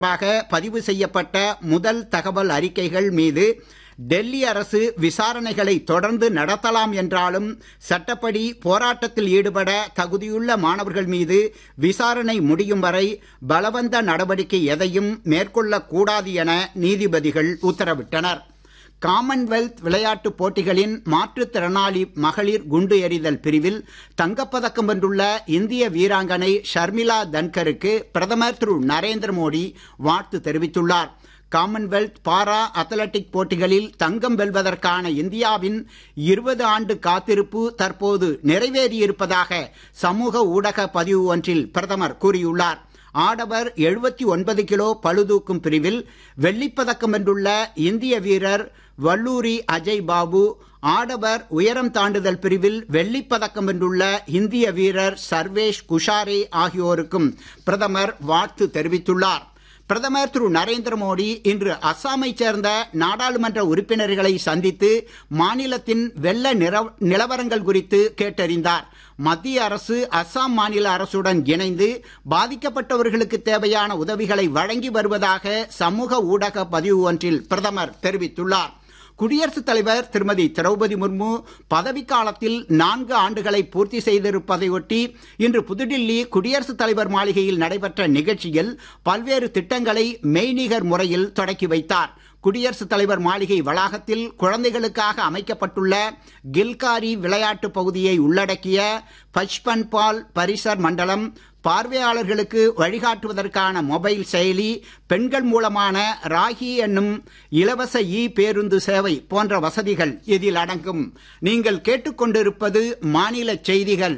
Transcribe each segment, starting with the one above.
தொடர்பாக பதிவு செய்யப்பட்ட முதல் தகவல் அறிக்கைகள் மீது டெல்லி அரசு விசாரணைகளை தொடர்ந்து நடத்தலாம் என்றாலும் சட்டப்படி போராட்டத்தில் ஈடுபட தகுதியுள்ள மாணவர்கள் மீது விசாரணை முடியும் வரை பலவந்த நடவடிக்கை எதையும் மேற்கொள்ளக்கூடாது என நீதிபதிகள் உத்தரவிட்டனர் காமன்வெல்த் விளையாட்டுப் போட்டிகளின் மாற்றுத்திறனாளி மகளிர் குண்டு எறிதல் பிரிவில் தங்கப்பதக்கம் வென்றுள்ள இந்திய வீராங்கனை ஷர்மிளா தன்கருக்கு பிரதமர் திரு நரேந்திர மோடி வாழ்த்து தெரிவித்துள்ளார் காமன்வெல்த் பாரா அத்லட்டிக் போட்டிகளில் தங்கம் வெல்வதற்கான இந்தியாவின் இருபது ஆண்டு காத்திருப்பு தற்போது நிறைவேறியிருப்பதாக சமூக ஊடக பதிவு ஒன்றில் பிரதமர் கூறியுள்ளார் ஆடவர் 79 கிலோ பளுதூக்கும் பிரிவில் வெள்ளிப்பதக்கம் வென்றுள்ள இந்திய வீரர் வல்லூரி அஜய் பாபு ஆடவர் உயரம் தாண்டுதல் பிரிவில் வெள்ளிப்பதக்கம் வென்றுள்ள இந்திய வீரர் சர்வேஷ் குஷாரே ஆகியோருக்கும் பிரதமர் வாழ்த்து தெரிவித்துள்ளார் பிரதமர் திரு நரேந்திர மோடி இன்று அஸ்ஸாமைச் சேர்ந்த நாடாளுமன்ற உறுப்பினர்களை சந்தித்து மாநிலத்தின் வெள்ள நிலவரங்கள் குறித்து கேட்டறிந்தார் மத்திய அரசு அஸ்ஸாம் மாநில அரசுடன் இணைந்து பாதிக்கப்பட்டவர்களுக்கு தேவையான உதவிகளை வழங்கி வருவதாக சமூக ஊடக பதிவு ஒன்றில் பிரதமர் தெரிவித்துள்ளார் குடியரசுத் தலைவர் திருமதி திரௌபதி முர்மு பதவிக்காலத்தில் நான்கு ஆண்டுகளை பூர்த்தி செய்திருப்பதையொட்டி இன்று புதுடில்லி குடியரசுத் தலைவர் மாளிகையில் நடைபெற்ற நிகழ்ச்சியில் பல்வேறு திட்டங்களை மெய்நிகர் முறையில் தொடக்கி வைத்தார் குடியரசுத் தலைவர் மாளிகை வளாகத்தில் குழந்தைகளுக்காக அமைக்கப்பட்டுள்ள கில்காரி விளையாட்டு பகுதியை உள்ளடக்கிய பச்பன் பால் பரிசர் மண்டலம் பார்வையாளர்களுக்கு வழிகாட்டுவதற்கான மொபைல் செயலி பெண்கள் மூலமான ராகி என்னும் இலவச இ பேருந்து சேவை போன்ற வசதிகள் இதில் அடங்கும் நீங்கள் கேட்டுக்கொண்டிருப்பது மாநில செய்திகள்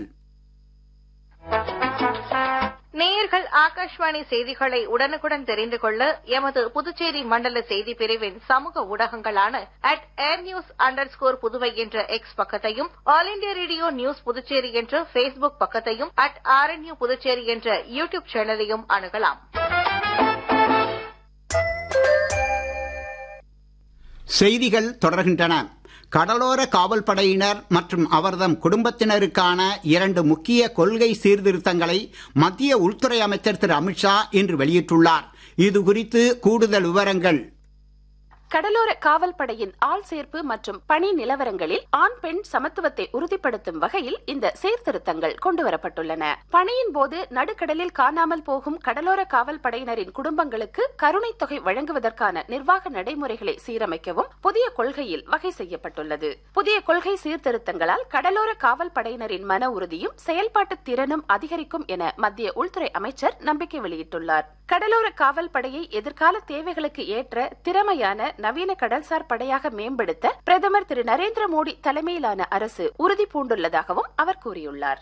நேயர்கள் ஆகாஷ்வாணி செய்திகளை உடனுக்குடன் தெரிந்து கொள்ள எமது புதுச்சேரி மண்டல செய்தி பிரிவின் சமூக ஊடகங்களான at air news underscore Puduvai என்ற எக்ஸ் பக்கத்தையும் All India Radio News Puducherry என்ற பேஸ்புக் பக்கத்தையும் அட் ஆர்என்யூ புதுச்சேரி என்ற யூ டியூப் சேனலையும் அணுகலாம் செய்திகள் தொடர்கின்றன கடலோர காவல் படையினர் மற்றும் அவர்தம் குடும்பத்தினருக்கான இரண்டு முக்கிய கொள்கை சீர்திருத்தங்களை மத்திய உள்துறை அமைச்சர் திரு அமித்ஷா இன்று வெளியிட்டுள்ளார் இது குறித்து கூடுதல் விவரங்கள் கடலோர காவல் படையின் ஆள் சேர்ப்பு மற்றும் பணி நிலவரங்களில் ஆண் பெண் சமத்துவத்தை உறுதிப்படுத்தும் வகையில் இந்த சீர்திருத்தங்கள் கொண்டுவரப்பட்டுள்ளன பணியின் போது நடுக்கடலில் காணாமல் போகும் கடலோர காவல் படையினரின் குடும்பங்களுக்கு கருணை தொகை வழங்குவதற்கான நிர்வாக நடைமுறைகளை சீரமைக்கவும் புதிய கொள்கையில் வகை செய்யப்பட்டுள்ளது புதிய கொள்கை சீர்திருத்தங்களால் கடலோர காவல் படையினரின் மன உறுதியும் செயல்பாட்டு திறனும் அதிகரிக்கும் என மத்திய உள்துறை அமைச்சர் நம்பிக்கை வெளியிட்டுள்ளார் கடலோர காவல் படையை எதிர்கால தேவைகளுக்கு ஏற்ற திறமையான நவீன கடல்சார் படையாக மேம்படுத்த பிரதமர் திரு நரேந்திர மோடி தலைமையிலான அரசு உறுதி பூண்டுள்ளதாகவும் அவர் கூறியுள்ளார்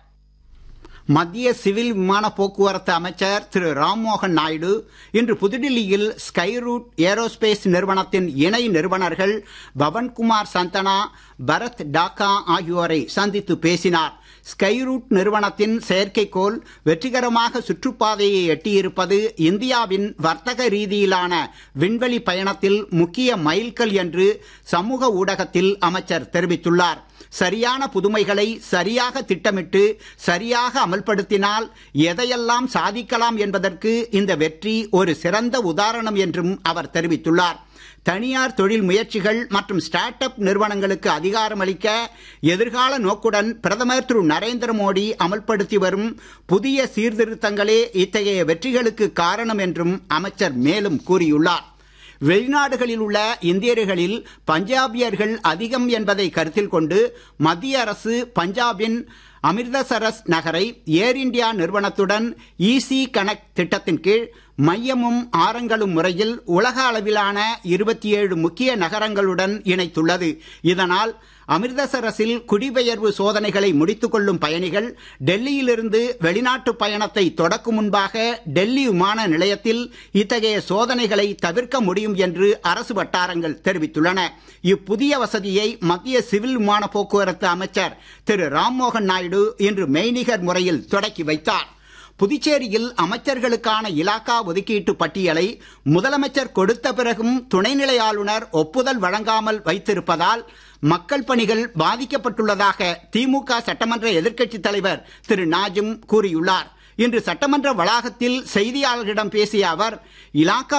மத்திய சிவில் விமான போக்குவரத்து அமைச்சர் திரு ராம்மோகன் நாயுடு இன்று புதுடில்லியில் ஸ்கை ரூட் ஏரோஸ்பேஸ் நிறுவனத்தின் இணை நிறுவனர்கள் பவன்குமார் சந்தனா பரத் டாக்கா ஆகியோரை சந்தித்து பேசினார் ஸ்கை ரூட் நிறுவனத்தின் செயற்கைக்கோள் வெற்றிகரமாக சுற்றுப்பாதையை எட்டியிருப்பது இந்தியாவின் வர்த்தக ரீதியிலான விண்வெளி பயணத்தில் முக்கிய மைல்கல் என்று சமூக ஊடகத்தில் அமைச்சர் தெரிவித்துள்ளார் சரியான புதுமைகளை சரியாக திட்டமிட்டு சரியாக அமல்படுத்தினால் எதையெல்லாம் சாதிக்கலாம் என்பதற்கு இந்த வெற்றி ஒரு சிறந்த உதாரணம் என்றும் அவர் தெரிவித்துள்ளார் தனியார் தொழில் முயற்சிகள் மற்றும் ஸ்டார்ட் அப் நிறுவனங்களுக்கு அதிகாரம் அளிக்க எதிர்கால நோக்குடன் பிரதமர் திரு நரேந்திர மோடி அமல்படுத்தி வரும் புதிய சீர்திருத்தங்களே இத்தகைய வெற்றிகளுக்கு காரணம் என்றும் அமைச்சர் மேலும் கூறியுள்ளார் வெளிநாடுகளில் உள்ள இந்தியர்களில் பஞ்சாபியர்கள் அதிகம் என்பதை கருத்தில் கொண்டு மத்திய அரசு பஞ்சாபின் அமிர்தசரஸ் நகரை ஏர் இந்தியா நிறுவனத்துடன் ஈசி கனெக்ட் திட்டத்தின் கீழ் மையமும் ஆரங்களும் முறையில் உலக அளவிலான இருபத்தி ஏழு முக்கிய நகரங்களுடன் இணைத்துள்ளது இதனால் அமிர்தசரஸில் குடிபெயர்வு சோதனைகளை முடித்துக் கொள்ளும் பயணிகள் டெல்லியிலிருந்து வெளிநாட்டு பயணத்தை தொடக்கும் முன்பாக டெல்லி விமான நிலையத்தில் இத்தகைய சோதனைகளை தவிர்க்க முடியும் என்று அரசு வட்டாரங்கள் தெரிவித்துள்ளன இப்புதிய வசதியை மத்திய சிவில் விமான போக்குவரத்து அமைச்சர் திரு ராம்மோகன் நாயுடு இன்று மெய்நிகர் முறையில் தொடக்கி வைத்தார் புதுச்சேரியில் அமைச்சர்களுக்கான இலாக்கா ஒதுக்கீட்டு பட்டியலை முதலமைச்சர் கொடுத்த பிறகும் துணைநிலை ஆளுநர் ஒப்புதல் வழங்காமல் வைத்திருப்பதால் மக்கள் பணிகள் பாதிக்கப்பட்டுள்ளதாக திமுக சட்டமன்ற எதிர்க்கட்சித் தலைவர் திரு நாஜிம் கூறியுள்ளார் இன்று சட்டமன்ற வளாகத்தில் செய்தியாளர்களிடம் பேசிய அவர் இலாக்கா